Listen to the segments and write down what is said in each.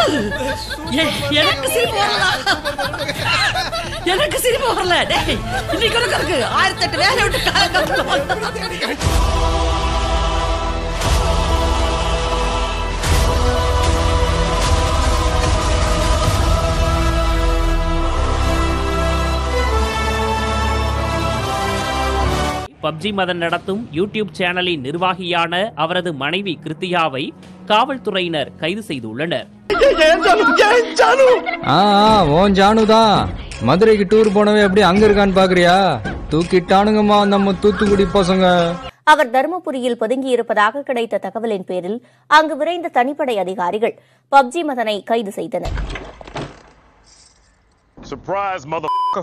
எ- எனக்கு சிரிப்பு வரல எனக்கு சிரிப்பு வரல டேய் இன்னைக்கு உனக்கு இருக்கு ஆயிரத்தி எட்டு வேலை விட்டு காலக்கட்டத்தில் பப்ஜி மதன் நடத்தும் யூடியூப் சேனலின் நிர்வாகியான அவரது மனைவி கிருத்தியாவை காவல்துறையினர் கைது செய்துள்ளனர் ஆ ஆ, உன் ஜானு தான் மதுரைக்கு டூர் போனவே எப்படி அங்க இருக்கான்னு பாக்குறியா தூக்கிட்டானுங்கம்மா நம்ம தூத்துக்குடி பசங்க அவர் தருமபுரியில் பதுங்கியிருப்பதாக கிடைத்த தகவலின் பேரில் அங்கு விரைந்த தனிப்படை அதிகாரிகள் பப்ஜி மதனை கைது செய்தனர் Surprise, motherfucker.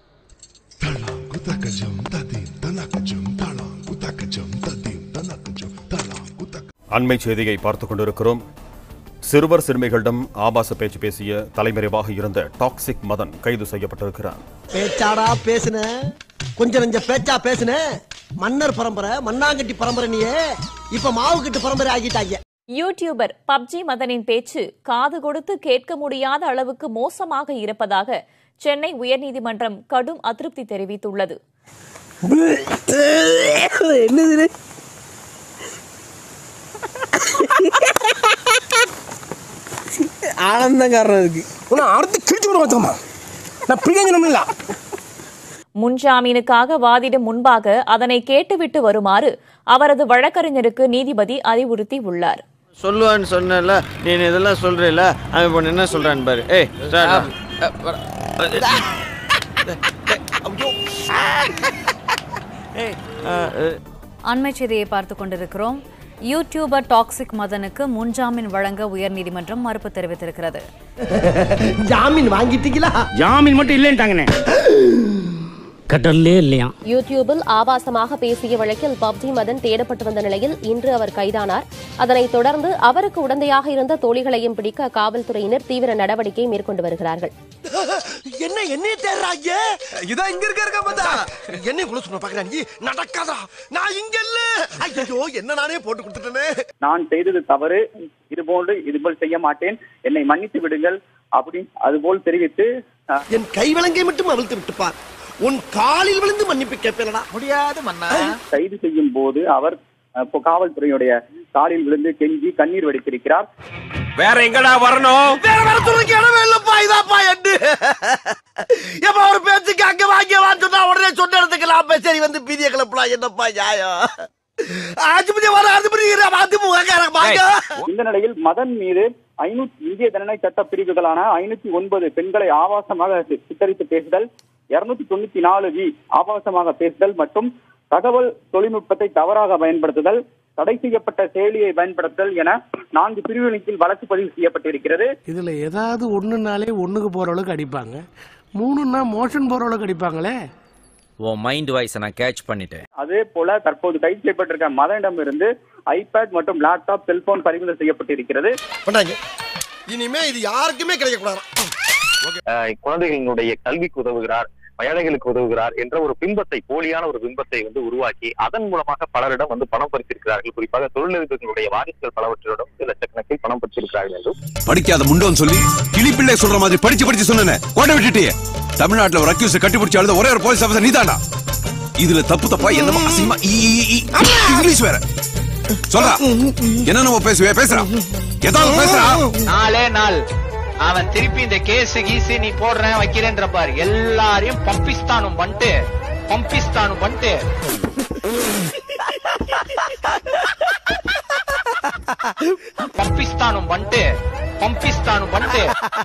அண்மை செய்தியை பார்த்துக் கொண்டிருக்கிறோம் சிறுவர் சிறுமிகளிடம் ஆபாச பேச்சு பேசிய தலைமறைவாக இருந்த டாக்ஸிக் மதன் கைது செய்யப்பட்டிருக்கிறார் பேச்சாடா பேசுன கொஞ்சம் நெஞ்ச பேச்சா பேசுன மன்னர் பரம்பரை மண்ணாங்கட்டி பரம்பரை நீயே இப்ப மாவு கட்டு பரம்பரை ஆகிட்டாங்க யூடியூபர் பப்ஜி மதனின் பேச்சு காது கொடுத்து கேட்க முடியாத அளவுக்கு மோசமாக இருப்பதாக சென்னை உயர்நீதிமன்றம் கடும் அதிருப்தி தெரிவித்துள்ளது என்னது ஆனந்தங்காரன் இருக்கு உன்னை அடுத்து கிழிச்சு விட வச்சோமா நான் பிரிகஞ்சனம் இல்ல முன்ஜாமீனுக்காக வாதிடும் முன்பாக அதனை கேட்டுவிட்டு வருமாறு அவரது வழக்கறிஞருக்கு நீதிபதி அறிவுறுத்தி உள்ளார் சொல்லுவான்னு சொன்னல நீ இதெல்லாம் சொல்றேல அவன் இப்போ என்ன சொல்றான்னு பாரு ஏய் start. ஏய், ஆ, அ, அண்மை செய்தியை பார்த்து கொண்டிருக்கிறோம் யூடியூபர் டாக்ஸிக் மதனுக்கு முன்ஜாமீன் வழங்க உயர்நீதிமன்றம் மறுப்பு தெரிவித்திருக்கிறது ஜாமீன் வாங்கிட்டீங்களா ஜாமீன் மட்டும் இல்லைன்ட்டாங்கண்ணே கட்டலே இல்லையா யூடியூபில் ஆபாசமாக பேசிய வழக்கில் பப்ஜி மதன் தேடப்பட்டு வந்த நிலையில் இன்று அவர் கைதானார் அதனைத் தொடர்ந்து அவருக்கு உடந்தையாக இருந்த தோழிகளையும் பிடிக்க காவல்துறையினர் தீவிர நடவடிக்கை மேற்கொண்டு வருகிறார்கள் என்ன என்னைய தேடுறாங்க இதான் இங்க இருக்க இருக்க பார்த்தா என்னைய குள்ள சொன்ன பாக்குறா நீ நடக்காதா நான் இங்க இல்ல ஐயோ என்ன நானே போட்டு கொடுத்துட்டேனே நான் செய்தது தவறு இதுபோன்று இதுபோல் செய்ய மாட்டேன் என்னை மன்னித்து விடுங்கள் அப்படி அதுபோல் தெரிவித்து அஹ், என் கை விலங்கை மட்டும் அவிழ்த்து விட்டுப்பார் உன் காலில் விழுந்து மன்னிப்பு கேட்பேனடா முடியாது மன்னா கைது செய்யும் போது அவர் அஹ், இப்போ காவல்துறையுடைய காலில் விழுந்து கெஞ்சி கண்ணீர் வடித்திருக்கிறார் வேற எங்கடா வரணும் வேற வேற துறைக்கு இடமே இல்லப்பா இதாப்பா எட்டு எப்ப ஒரு பேச்சுக்கு அங்க வாங்கி வான்னு சொன்னா உடனே சொன்ன இடத்துக்கு நான் போய் சரி வந்து பீதிய கிளப்பலாம் என்னப்பா நியாயம் ஆஜிபதி வர ஆஜிபதி அதிமுக வாங்க இந்த நிலையில் மதன் மீது ஐநூத்தி இந்திய தண்டனை சட்ட பிரிவுகளான ஐநூத்தி ஒன்பது பெண்களை ஆபாசமாக சி- சித்தரித்து பேசுதல் இருநூத்தி தொண்ணூத்தி நாலு வி ஆபாசமாக பேசுதல் மற்றும் தகவல் தொழில்நுட்பத்தை தவறாக பயன்படுத்துதல் தடை செய்யப்பட்ட செயலியை பயன்படுத்துதல் என நான்கு பிரிவுகளின் கீழ் வழக்கு பதிவு செய்யப்பட்டிருக்கிறது இதுல ஏதாவது ஒண்ணுனாலே ஒண்ணுக்கு போற அளவுக்கு அடிப்பாங்க மூணுன்னா மோஷன் போற அளவுக்கு அடிப்பாங்களே உன் மைண்ட் வாய்ஸை நான் கேட்ச் பண்ணிட்டேன் அதே போல தற்போது கைது செய்யப்பட்டிருக்க மதனிடம் இருந்து ஐபேட் மற்றும் லேப்டாப் செல்போன் பறிமுதல் செய்யப்பட்டிருக்கிறது பண்ணாங்க இனிமே இது யாருக்குமே கிடைக்க கூடாது அஹ் குழந்தைகளினுடைய கல்விக்கு உதவுகிறார் ஏழைகளுக்கு உதவுகிறார் என்ற ஒரு பிம்பத்தை போலியான ஒரு பிம்பத்தை வந்து உருவாக்கி அதன் மூலமாக பலரிடம் வந்து பணம் பறித்திருக்கிறார்கள் குறிப்பாக தொழிலதிபர்களுடைய வாரிசுகள் பலவற்றிடம் வந்து லட்சக்கணக்கில் பணம் பறித்திருக்கிறார்கள் என்றும் படிக்காத முண்டோன்னு சொல்லி கிளிப்பிள்ளை சொல்ற மாதிரி படிச்சு படிச்சு சொன்னேன் கோட்டை விட்டுட்டே தமிழ்நாட்டுல ஒரு அக்யூஸ் கட்டிப்பிடிச்சு அழுத ஒரே ஒரு போலீஸ் ஆஃபீஸர் நீதானா இதுல தப்பு தப்பா என்னமா அசிங்கமா ஈ, ஈ, ஈ. இங்கிலீஷ் வேற சொல்றா என்ன நம்ம பேசுவே பேசுறா ஏதாவது பேசுறா நாளே நாள் அவன் திருப்பி இந்த கேஸ் கீசு நீ போடுறேன் வைக்கிறேன்ற பாரு எல்லாரையும் பம்பிஸ்தானும் பண்ணிட்டு பம்பிஸ்தானும் பண்ணிட்டு பம்பிஸ்தானும் பண்ணிட்டு பம்பிஸ்தானும் பண்ணிட்டு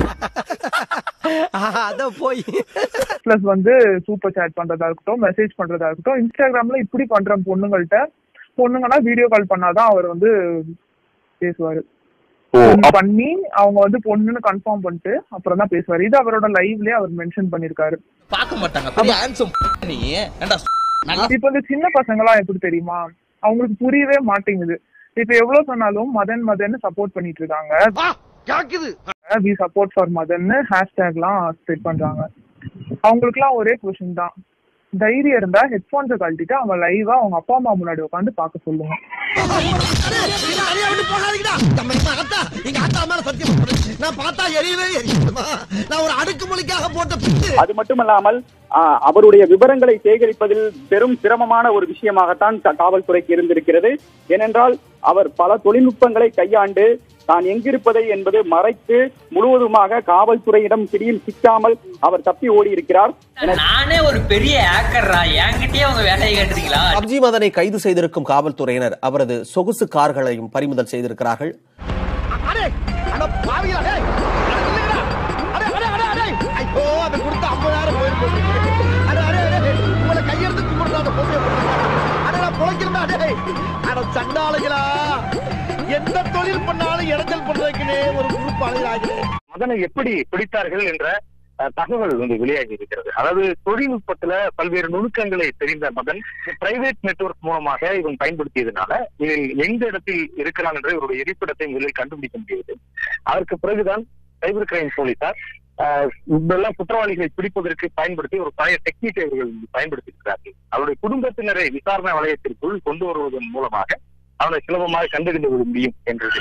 அத போய் பிளஸ் வந்து சூப்பர் சாட் பண்றதா இருக்கட்டும் மெசேஜ் பண்றதா இருக்கட்டும் இன்ஸ்டாகிராம்ல இப்படி பண்ற பொண்ணுங்கள்ட்ட பொண்ணுங்கன்னா வீடியோ கால் பண்ணாதான் அவர் வந்து பேசுவாரு Phone பண்ணி அவங்க வந்து பொண்ணுன்னு கன்ஃபார்ம் பண்ணிட்டு அப்புறம் தான் பேசுவாரு இது அவரோட லைவ்லயே அவர் மென்ஷன் பண்ணிருக்காரு பார்க்க மாட்டாங்க பெரிய handsome நீ ஏன்டா இப்ப இந்த சின்ன பசங்க எல்லாம் எப்படி தெரியுமா அவங்களுக்கு புரியவே மாட்டேங்குது இப்ப எவ்வளவு சொன்னாலும் மதன் மதன் சப்போர்ட் பண்ணிட்டு இருக்காங்க we support for Madan hashtag எல்லாம் ஸ்ப்ரெட் பண்றாங்க அவங்களுக்குலாம் ஒரே கொஸ்டின் தான் தைரியம் இருந்தா ஹெட்போன்ஸை கழட்டிட்டு அவங்க லைவா அவங்க அப்பா அம்மா முன்னாடி உட்காந்து பார்க்க சொல்லுங்க தனியா விட்டு போகாதீங்கடா நம்ம இப்ப அத்தா எங்க அத்தா மேல சத்தியம் பண்ணு. நான் பார்த்தா எரியவே எரியுமா நான் ஒரு அடுக்கு மொழிக்காக போட்ட பிட்டு அது மட்டுமல்லாமல் ஆ, அவருடைய விவரங்களை சேகரிப்பதில் பெரும் சிரமமான ஒரு விஷயமாகத்தான் க- காவல்துறைக்கு இருந்திருக்கிறது ஏனென்றால் அவர் பல தொழில்நுட்பங்களை கையாண்டு தான் எங்கிருப்பதை என்பது மறைத்து முழுவதுமாக காவல்துறையிடம் பிடியில் சிக்காமல் அவர் தப்பி ஓடி இருக்கிறார் நானே ஒரு பெரிய ஆக்கர்ரா என்கிட்டயே அவங்க வேலையை கேட்டுறீங்களா அப்ஜி மதனை கைது செய்திருக்கும் காவல்துறையினர் அவரது சொகுசு கார்களையும் பறிமுதல் செய்திருக்கிறார்கள் அடே அட பாவிகளா டேய் அட இல்லடா அடே அடே அடே அடே ஐயோ அவன் கொடுத்த 50000 போயிருக்கு அடே அடே அடே உங்களை கையெடுத்து கும்பிடுறா அந்த பொம்மையை அடே நான் பொழைக்கிறேன்டா டேய் அட சண்டாளுகளா எந்த தொழில் பண்ணாலும் இடைஞ்சல் பண்றதுக்குனே ஒரு குரூப் அலைகிறாங்களே மதனை எப்படி பிடித்தார்கள் என்ற அஹ், தகவல் வந்து வெளியாகி இருக்கிறது அதாவது தொழில்நுட்பத்துல பல்வேறு நுணுக்கங்களை தெரிந்த மதன் பிரைவேட் நெட்வொர்க் மூலமாக இவன் பயன்படுத்தியதுனால இதில் எந்த இடத்தில் இருக்கிறான் என்ற இவருடைய இருப்பிடத்தை முதலில் கண்டுபிடிக்க முடியுது அதற்கு பிறகுதான் சைபர் கிரைம் போலீசார் அஹ், இதெல்லாம் குற்றவாளிகளை பிடிப்பதற்கு பயன்படுத்தி ஒரு பழைய டெக்னிக்கை இவர்கள் பயன்படுத்தி இருக்கிறார்கள் அவருடைய குடும்பத்தினரை விசாரணை வளையத்திற்குள் கொண்டு வருவதன் மூலமாக அவனை சுலபமாக கண்டறிந்து விட முடியும் என்றது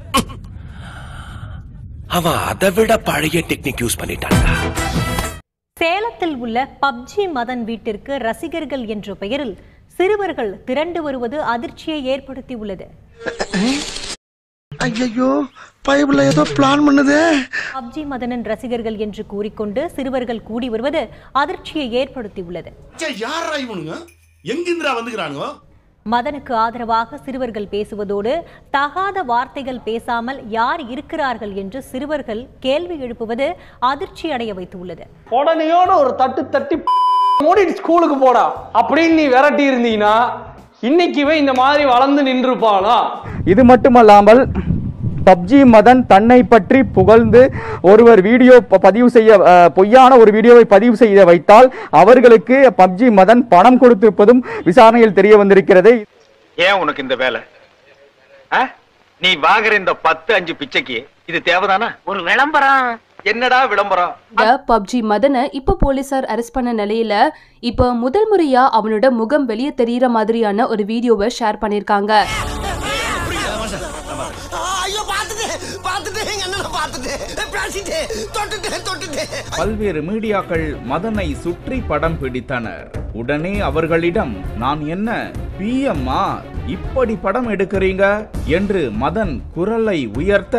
அவன் அதை விட பழைய டெக்னிக் யூஸ் பண்ணிட்டான் சேலத்தில் உள்ள பப்ஜி மதன் வீட்டிற்கு ரசிகர்கள் என்ற பெயரில் சிறுவர்கள் திரண்டு வருவது அதிர்ச்சியை ஏற்படுத்தியுள்ளது ஐயோ பைபிள்ல ஏதோ பிளான் பண்ணுதே பப்ஜி மதனின் ரசிகர்கள் என்று கூறிக்கொண்டு சிறுவர்கள் கூடி வருவது அதிர்ச்சியை ஏற்படுத்தியுள்ளது யாரா இவனுங்க எங்கிந்திரா வந்துக்கிறானுங்க மதனுக்கு ஆதரவாக சிறுவர்கள் பேசுவதோடு தகாத வார்த்தைகள் பேசாமல் யார் இருக்கிறார்கள் என்று சிறுவர்கள் கேள்வி எழுப்புவது அதிர்ச்சி அடைய வைத்துள்ளது உடனேயோட ஒரு தட்டு தட்டி மூடிட்டு ஸ்கூலுக்கு போடா அப்படின்னு நீ விரட்டி இருந்தீங்கன்னா இன்னைக்குவே இந்த மாதிரி வளர்ந்து நின்றுப்பானா இது மட்டுமல்லாமல் பப்ஜி மதன் தன்னை பற்றி புகழ்ந்து ஒருவர் வீடியோ ப- பதிவு செய்ய அஹ், பொய்யான ஒரு வீடியோவை பதிவு செய்ய வைத்தால் அவர்களுக்கு பப்ஜி மதன் பணம் கொடுத்திருப்பதும் விசாரணையில் தெரிய வந்திருக்கிறது ஏன் உனக்கு இந்த வேலை ஆ? நீ வாங்குற இந்த பத்து அஞ்சு பிச்சைக்கு இது தேவைதானா ஒரு விளம்பரம் என்னடா விளம்பரம் இந்த பப்ஜி மதனை இப்ப போலீசார் அரெஸ்ட் பண்ண நிலையில இப்ப முதல் முறையா அவனோட முகம் வெளியே தெரியற மாதிரியான ஒரு வீடியோவை ஷேர் பண்ணிருக்காங்க ஐயோ பார்த்துட்டேன் பார்த்துட்டேன் எங்க அண்ணனை பார்த்துட்டேன் பேசிட்டேன் தொட்டுட்டேன் தொட்டுட்டேன் பல்வேறு மீடியாக்கள் மதனை சுற்றி படம் பிடித்தனர் உடனே அவர்களிடம் நான் என்ன பிஎம்மா இப்படி படம் எடுக்கிறீங்க என்று மதன் குரலை உயர்த்த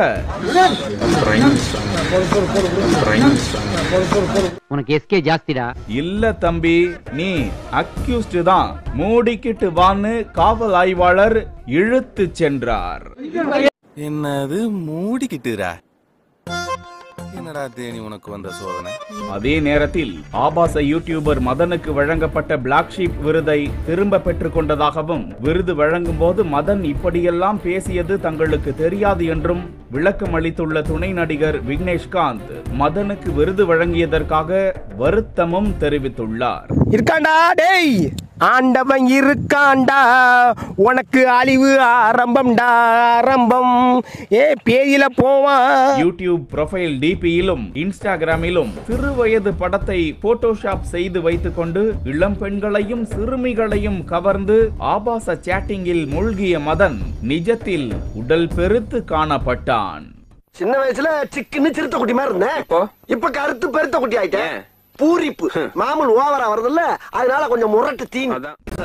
உனக்கு எஸ்கே ஜாஸ்திடா இல்ல தம்பி நீ அக்யூஸ்ட் தான் மூடிக்கிட்டு வான்னு காவல் ஆய்வாளர் இழுத்து சென்றார் என்னது மூடிக்கிட்டுரா என்னடா தேனி உனக்கு வந்த சோதனை அதே நேரத்தில் ஆபாச யூடியூபர் மதனுக்கு வழங்கப்பட்ட பிளாக் ஷீப் விருதை திரும்ப பெற்றுக் கொண்டதாகவும் விருது வழங்கும் போது மதன் இப்படியெல்லாம் பேசியது தங்களுக்கு தெரியாது என்றும் விளக்கம் அளித்துள்ள துணை நடிகர் விக்னேஷ்காந்த் மதனுக்கு விருது வழங்கியதற்காக வருத்தமும் தெரிவித்துள்ளார் இருக்காண்டா டேய் ஆண்டவன் இருக்காண்டா உனக்கு அழிவு ஆரம்பம்டா ஆரம்பம் ஏ பேயில போவான் யூடியூப் ப்ரொஃபைல் டிபியிலும் இன்ஸ்டாகிராமிலும் சிறு வயது படத்தை போட்டோஷாப் செய்து வைத்துக்கொண்டு இளம் பெண்களையும் சிறுமிகளையும் கவர்ந்து ஆபாச சேட்டிங்கில் மூழ்கிய மதன் நிஜத்தில் உடல் பெருத்து காணப்பட்டான் சின்ன வயசுல சிக்குன்னு சிறுத்தை குட்டி மாதிரி இருந்தேன் இப்ப கருத்து பெருத்த குட்டி ஆயிட்டேன் பூரிப்பு மாமூல் ஓவரா வருதுல்ல அதனால கொஞ்சம் முரட்டு தீனி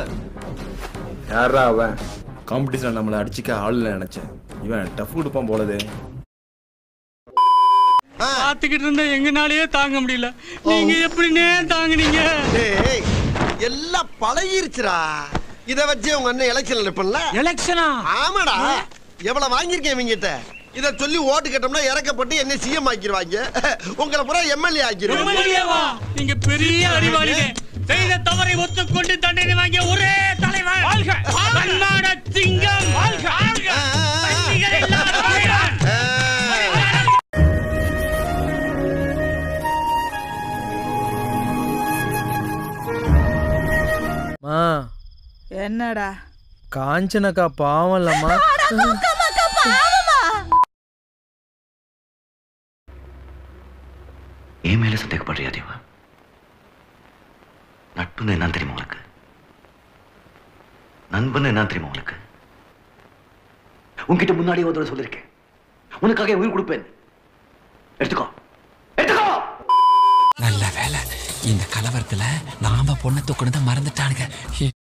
யாரா அவன் காம்படிஷன் நம்மளை அடிச்சுக்க ஆள் நினைச்சேன் இவன் டஃப் கொடுப்பான் போலதே பாத்துக்கிட்டு இருந்தா எங்கனாலயே தாங்க முடியல நீங்க எப்படின்னே தாங்குனீங்க டேய் எல்லாம் பழகிருச்சுடா இத வச்சு உங்க அண்ணன் எலெக்ஷன் நிப்பல எலெக்ஷனா ஆமாடா எவ்வளவு வாங்கியிருக்கேன் இவங்கிட்ட இத சொல்லி ஓட்டு கேட்டோம்னா இறக்கப்பட்டு என்ன சிஎம் ஆக்கிடுவாங்க உங்களை பூரா எம்எல்ஏ ஆக்கிடுவாங்க எம்எல்ஏவா நீங்க பெரிய அறிவாளிங்க செய்த தவறை ஒத்துக்கொண்டு தண்டனை வாங்கிய ஒரே தலைவர் வாழ்க தன்மான சிங்கம் வாழ்க வாழ்க தண்டிகள் இல்லாத வீரன். மா என்னடா காஞ்சனக்கா பாவம் இல்லம்மா என் மேல சந்தேகப்படுறியா தேவா நட்புன்னு என்ன தெரியுமா உனக்கு நண்பன் என்ன தெரியுமா உனக்கு உன்கிட்ட முன்னாடியே ஒரு தடவை சொல்லியிருக்கேன் உனக்காக என் உயிர் கொடுப்பேன் எடுத்துக்கோ நல்ல வேலை இந்த கலவரத்துல நாம பொண்ணை தூக்கணும் மறந்துட்டானுங்க